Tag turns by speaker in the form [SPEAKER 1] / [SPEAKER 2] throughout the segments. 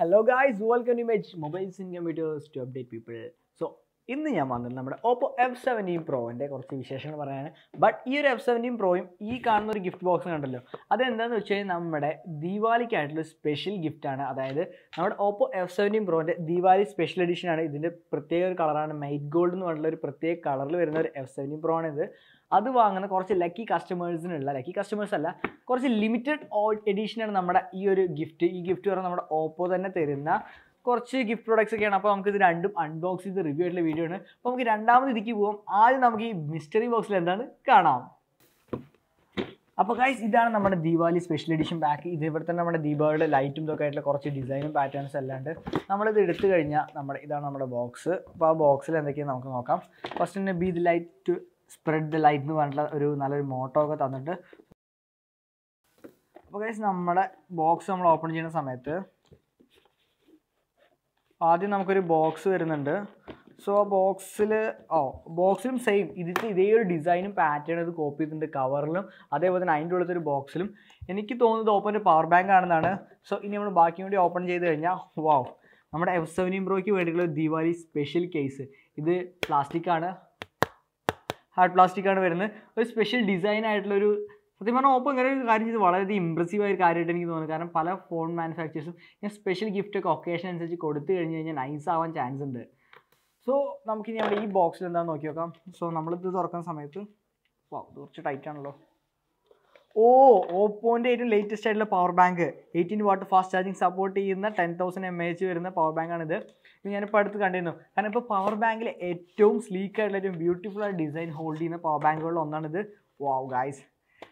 [SPEAKER 1] hello guys welcome to mech mobiles in computers to update people so ഇന്ന് ഞാൻ വന്നത് നമ്മുടെ ഓപ്പോ എഫ് സെവൻറ്റീൻ പ്രോവിൻ്റെ കുറച്ച് വിശേഷങ്ങൾ പറയാനാണ് ബട്ട് ഈ ഒരു എഫ് സെവൻറ്റീൻ പ്രോയും ഈ കാണുന്ന ഒരു ഗിഫ്റ്റ് ബോക്സ് കണ്ടല്ലോ അതെന്താണെന്ന് വെച്ച് കഴിഞ്ഞാൽ നമ്മുടെ ദീപാവലിക്കായിട്ടുള്ള സ്പെഷ്യൽ ഗിഫ്റ്റാണ് അതായത് നമ്മുടെ ഓപ്പോ എഫ് സെവൻറ്റീൻ പ്രോൻ്റെ ദീപാവലി സ്പെഷ്യൽ എഡിഷൻ ആണ് ഇതിൻ്റെ പ്രത്യേക ഒരു കളറാണ് മൈറ്റ് ഗോൾഡ് എന്ന് പറഞ്ഞിട്ടുള്ള ഒരു പ്രത്യേക കളറിൽ വരുന്ന ഒരു എഫ് സെവൻറ്റീൻ പ്രോ ആണിത് അത് വാങ്ങുന്ന കുറച്ച് ലക്കി കസ്റ്റമേഴ്സിനുള്ള ലക്കി കസ്റ്റമേഴ്സ് അല്ല കുറച്ച് ലിമിറ്റഡ് എഡീഷനാണ് നമ്മുടെ ഈ ഒരു ഗിഫ്റ്റ് ഈ ഗിഫ്റ്റ് പറഞ്ഞാൽ നമ്മുടെ ഓപ്പോ തന്നെ തരുന്ന കുറച്ച് ഗിഫ്റ്റ് പ്രോഡക്റ്റ്സ് ഒക്കെയാണ് അപ്പോൾ നമുക്ക് ഇത് രണ്ടും അൺബോക്സ് ചെയ്ത് റിവ്യൂ ആയിട്ടുള്ള വീഡിയോ ആണ് അപ്പോൾ നമുക്ക് രണ്ടാമത് ഇതിലേക്ക് പോകാം ആദ്യം നമുക്ക് ഈ മിസ്റ്ററി ബോക്സിൽ എന്താണ് കാണാം അപ്പോൾ ഗൈസ് ഇതാണ് നമ്മുടെ ദീപാവലി സ്പെഷ്യൽ എഡിഷൻ പാക്ക് ഇത് ഇവിടെ തന്നെ നമ്മുടെ ദീപാവലിയുടെ ലൈറ്റും ഇതൊക്കെ ആയിട്ടുള്ള കുറച്ച് ഡിസൈനും പാറ്റേൺസ് എല്ലാം ഉണ്ട് നമ്മളിത് എടുത്തു കഴിഞ്ഞാൽ നമ്മുടെ ഇതാണ് നമ്മുടെ ബോക്സ് അപ്പോൾ ആ ബോക്സിൽ എന്തൊക്കെയാണ് നമുക്ക് നോക്കാം ഫസ്റ്റ് തന്നെ be the light to spread the light എന്ന് പറഞ്ഞിട്ടുള്ള ഒരു നല്ലൊരു മോട്ടോ ഒക്കെ തന്നിട്ട് അപ്പോൾ ഗൈസ് നമ്മുടെ ബോക്സ് നമ്മൾ ഓപ്പൺ ചെയ്യുന്ന സമയത്ത് ആദ്യം നമുക്കൊരു ബോക്സ് വരുന്നുണ്ട് സോ ആ ബോക്സിൽ ഓ ബോക്സിലും സെയിം ഇതിൻ്റെ ഇതേ ഒരു ഡിസൈനും പാറ്റേൺ ഇത് കോപ്പി ചെയ്തിട്ടുണ്ട് കവറിലും അതേപോലെ തന്നെ അതിൻ്റെ ഉള്ളത്തെ ഒരു ബോക്സിലും എനിക്ക് തോന്നുന്നത് ഓപ്പൻ്റെ പവർ ബാങ്ക് ആണെന്നാണ് സോ ഇനി നമ്മൾ ബാക്കി കൂടി ഓപ്പൺ ചെയ്ത് കഴിഞ്ഞാൽ വാവ് നമ്മുടെ എഫ് സെവൻറ്റീൻ പ്രോയ്ക്ക് വേണ്ടിയിട്ടുള്ള ഒരു ദിവാലി സ്പെഷ്യൽ കേസ് ഇത് പ്ലാസ്റ്റിക് ആണ് ഹാർഡ് പ്ലാസ്റ്റിക് ആണ് വരുന്നത് ഒരു സ്പെഷ്യൽ ഡിസൈൻ ആയിട്ടുള്ള ഒരു സത്യം പറഞ്ഞാൽ ഓപ്പോ ഇങ്ങനെ ഒരു കാര്യം ചെയ്ത് വളരെയധികം ഇമ്പ്രസീവ് ആയ ഒരു കാര്യമായിട്ട് എനിക്ക് തോന്നുന്നു കാരണം പല ഫോൺ മാനുഫാക്ചേഴ്സും ഇങ്ങനെ സ്പെഷ്യൽ ഗിഫ്റ്റ് ഒക്കെ ഒക്കേഷൻ അനുസരിച്ച് കൊടുത്തു കഴിഞ്ഞ് കഴിഞ്ഞാൽ നൈസ് ആവാൻ ചാൻസ് ഉണ്ട് സോ നമുക്കിനി നമ്മുടെ ഈ ബോക്സിൽ എന്താണെന്ന് നോക്കി നോക്കാം സോ നമ്മളിത് തുറക്കുന്ന സമയത്ത് വാ ഇത് കുറച്ച് ടൈറ്റ് ആണല്ലോ ഓ ഓപ്പോൻ്റെ ഏറ്റവും ലേറ്റസ്റ്റ് ആയിട്ടുള്ള power bank eighteen watt fast charging support ചെയ്യുന്ന ടെൻ തൗസൻഡ് എം എച്ച് വരുന്ന പവർ ബാങ്കാണിത് ഇത് ഞാനിപ്പോൾ അടുത്ത് കണ്ടിരുന്നു കാരണം ഇപ്പോൾ പവർ ബാങ്കിൽ ഏറ്റവും സ്ലീക്ക് ആയിട്ടുള്ള ഏറ്റവും ബ്യൂട്ടിഫുൾ ആയിട്ട് ഡിസൈൻ ഹോൾഡ് ചെയ്യുന്ന പവർ ബാങ്കുകളിൽ ഒന്നാണിത് വാവ് ഗായ്സ്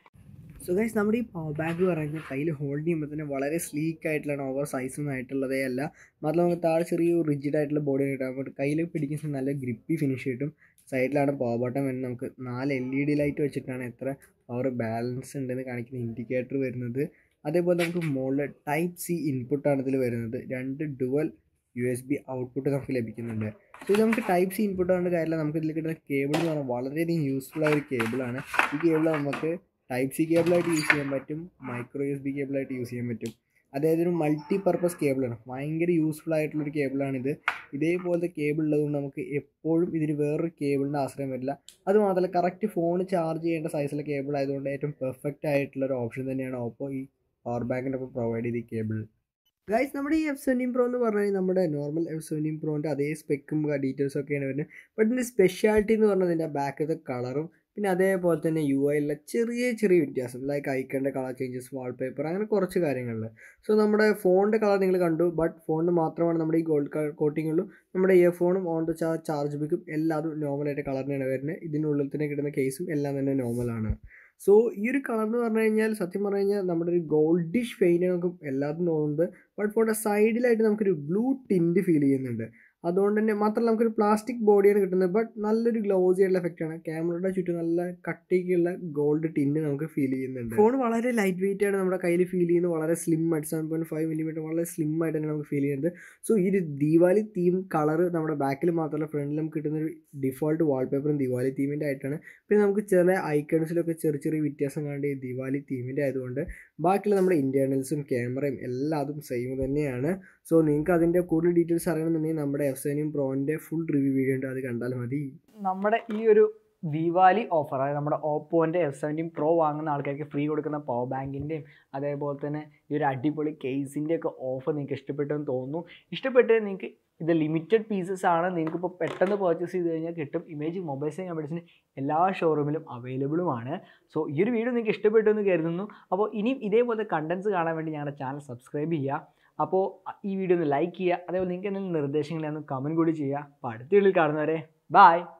[SPEAKER 1] സോ ഗൈസ് നമ്മുടെ ഈ പവർ ബാങ്ക് പറഞ്ഞാൽ കയ്യിൽ ഹോൾഡ് ചെയ്യുമ്പോൾ തന്നെ വളരെ സ്ലീക്ക് ആയിട്ടുള്ള ഓവർ സൈസൊന്നും ആയിട്ടുള്ളതേ അല്ല മാത്രമല്ല നമുക്ക് താഴെ ചെറിയ റിജിഡ് ആയിട്ടുള്ള ബോഡി കിട്ടാൻ നമുക്ക് കയ്യിൽ പിടിക്കുന്ന നല്ല ഗ്രിപ്പി ഫിനിഷ് കിട്ടും സൈഡിലാണ് പവർ ബട്ടൺ വരുന്നത് നമുക്ക് നാല് എൽ ഇ ഡി ലൈറ്റ് വെച്ചിട്ടാണ് എത്ര പവർ ബാലൻസ് ഉണ്ടെന്ന് കാണിക്കുന്ന ഇൻഡിക്കേറ്റർ വരുന്നത് അതേപോലെ നമുക്ക് മുകളിൽ ടൈപ്പ് സി ഇൻപുട്ടാണ് ഇതിൽ വരുന്നത് രണ്ട് dual U S B output നമുക്ക് ലഭിക്കുന്നുണ്ട് സോ ഇത് നമുക്ക് ടൈപ്പ് സി ഇൻപുട്ട് ആണെന്ന് കാര്യമില്ല നമുക്ക് ഇതിൽ കിട്ടുന്ന കേബിൾ എന്ന് പറഞ്ഞാൽ വളരെയധികം യൂസ്ഫുൾ ആയ ഒരു കേബിളാണ് ഈ കേബിൾ നമുക്ക് ടൈപ്പ് സി കേബിളായിട്ട് യൂസ് ചെയ്യാൻ പറ്റും മൈക്രോ യു എസ് ബി കേബിളായിട്ട് യൂസ് ചെയ്യാൻ പറ്റും അതായത് ഒരു മൾട്ടി പർപ്പസ് കേബിളാണ് ഭയങ്കര യൂസ്ഫുൾ ആയിട്ടുള്ളൊരു കേബിളാണിത് ഇതേപോലത്തെ കേബിൾ ഉള്ളതുകൊണ്ട് നമുക്ക് എപ്പോഴും ഇതിന് വേറൊരു കേബിളിൻ്റെ ആശ്രയം വരില്ല അതുമാത്രമല്ല കറക്റ്റ് ഫോൺ ചാർജ് ചെയ്യേണ്ട സൈസിലെ കേബിൾ ആയതുകൊണ്ട് ഏറ്റവും പെർഫെക്റ്റ് ആയിട്ടുള്ള ഒരു ഓപ്ഷൻ തന്നെയാണ് ഓപ്പോ ഈ പവർ ബാങ്കിൻ്റെ ഒപ്പം പ്രൊവൈഡ് ചെയ്ത ഈ കേബിൾ ഗൈസ് നമ്മുടെ ഈ എഫ് സെവൻറ്റീൻ പ്രോ എന്ന് പറഞ്ഞാൽ നമ്മുടെ നോർമൽ എഫ് സെവൻറ്റീൻ പ്രോൻ്റെ അതേ സ്പെക്കും ഡീറ്റെയിൽസും ഒക്കെയാണ് വരുന്നത് ബട്ട് ഇതിൻ്റെ സ്പെഷ്യാലിറ്റി എന്ന് പറഞ്ഞാൽ ഇതിൻ്റെ ബാക്കത്തെ കളറും പിന്നെ അതേപോലെ തന്നെ യു ഐയിലെ ചെറിയ ചെറിയ വ്യത്യാസം ലൈക്ക് ഐക്കണിൻ്റെ കളർ ചേഞ്ചസ് വാൾപേപ്പർ അങ്ങനെ കുറച്ച് കാര്യങ്ങളിൽ സോ നമ്മുടെ ഫോണിൻ്റെ കളർ നിങ്ങൾ കണ്ടു ബട്ട് ഫോണിന് മാത്രമാണ് നമ്മുടെ ഈ ഗോൾഡ് കോട്ടിങ്ങുള്ളൂ നമ്മുടെ ഇയർഫോണും ഓൺ ദ ചാർജ് ചാർജ് ബിക്കും എല്ലാതും നോർമലായിട്ട് കളറിനാണ് വരുന്നത് ഇതിനുള്ളിൽ തന്നെ കിട്ടുന്ന കേസും എല്ലാം തന്നെ നോർമലാണ് സോ ഈ ഒരു കളർ എന്ന് പറഞ്ഞു കഴിഞ്ഞാൽ സത്യം പറഞ്ഞു കഴിഞ്ഞാൽ നമ്മുടെ ഒരു ഗോൾഡിഷ് ഫെയിൻ നമുക്ക് എല്ലാതും തോന്നുന്നത് ബട്ട് ഫോണിൻ്റെ സൈഡിലായിട്ട് നമുക്കൊരു ബ്ലൂ ടിൻറ്റ് ഫീൽ ചെയ്യുന്നുണ്ട് അതുകൊണ്ട് തന്നെ മാത്രമല്ല നമുക്കൊരു പ്ലാസ്റ്റിക് ബോഡിയാണ് കിട്ടുന്നത് ബട്ട് നല്ലൊരു ഗ്ലോസി ആയിട്ടുള്ള എഫക്റ്റ് ആണ് ക്യാമറയുടെ ചുറ്റും നല്ല കട്ടിക്കുള്ള ഗോൾഡ് ടിന്ന് നമുക്ക് ഫീൽ ചെയ്യുന്നുണ്ട് ഫോൺ വളരെ ലൈറ്റ് വെയിറ്റ് ആണ് നമ്മുടെ കയ്യിൽ ഫീൽ ചെയ്യുന്നത് വളരെ സ്ലിം ആയിട്ട് സെവൻ പോയിന്റ് ഫൈവ് മില്ലിമീറ്റർ വളരെ സ്ലിം ആയിട്ട് തന്നെ നമുക്ക് ഫീൽ ചെയ്യുന്നത് സോ ഈ ഒരു ദീപാവലി തീം കളർ നമ്മുടെ ബാക്കിൽ മാത്രമല്ല ഫ്രണ്ടിൽ നമുക്ക് കിട്ടുന്ന ഒരു ഡിഫോൾട്ട് വാൾപേപ്പറും ദീപാവലി തീമിൻ്റെ ആയിട്ടാണ് പിന്നെ നമുക്ക് ചില ഐക്കൺസിലൊക്കെ ചെറിയ ചെറിയ വ്യത്യാസം കാണേണ്ട ഈ ദീപാവലി തീമിൻ്റെ ആയതുകൊണ്ട് ബാക്കിയുള്ള നമ്മുടെ ഇൻറ്റേർണൽസും ക്യാമറയും എല്ലാതും സെയിം തന്നെയാണ് സോ നിങ്ങൾക്ക് അതിൻ്റെ കൂടുതൽ ഡീറ്റെയിൽസ് അറിയണമെന്നുണ്ടെങ്കിൽ നമ്മുടെ എഫ് സെവനും പ്രോൻ്റെ ഫുൾ റിവ്യൂ വീഡിയോ ഉണ്ട് അത് കണ്ടാൽ മതി നമ്മുടെ ഈ ഒരു ദീപാവലി ഓഫർ അതായത് നമ്മുടെ ഓപ്പോൻ്റെ എഫ് സെവൻറ്റീൻ പ്രോ വാങ്ങുന്ന ആൾക്കാർക്ക് ഫ്രീ കൊടുക്കുന്ന പവർ ബാങ്കിൻ്റെയും അതേപോലെ തന്നെ ഈ ഒരു അടിപൊളി കേസിൻ്റെ ഒക്കെ ഓഫർ നിങ്ങൾക്ക് ഇഷ്ടപ്പെട്ടെന്ന് തോന്നുന്നു ഇഷ്ടപ്പെട്ട് നിങ്ങൾക്ക് ഇത് ലിമിറ്റഡ് പീസസ് ആണ് നിങ്ങൾക്ക് ഇപ്പോൾ പെട്ടെന്ന് പർച്ചേസ് ചെയ്ത് കഴിഞ്ഞാൽ കിട്ടും ഇമേജ് മൊബൈൽസ് കമ്പനീസിന് എല്ലാ ഷോറൂമിലും അവൈലബിളുമാണ് സോ ഈ ഒരു വീഡിയോ നിങ്ങൾക്ക് ഇഷ്ടപ്പെട്ടു എന്ന് കരുതുന്നു അപ്പോൾ ഇനിയും ഇതേപോലത്തെ കണ്ടൻസ് കാണാൻ വേണ്ടി ഞങ്ങളുടെ ചാനൽ സബ്സ്ക്രൈബ് ചെയ്യുക അപ്പോൾ ഈ വീഡിയോ ഒന്ന് ലൈക്ക് ചെയ്യുക അതേപോലെ നിങ്ങൾക്ക് എന്തെങ്കിലും നിർദ്ദേശങ്ങൾ ഒന്ന് കമൻറ്റ് കൂടി ചെയ്യുക അപ്പോൾ അടുത്ത വീഡിയോയിൽ കാണുന്നവരെ ബായ്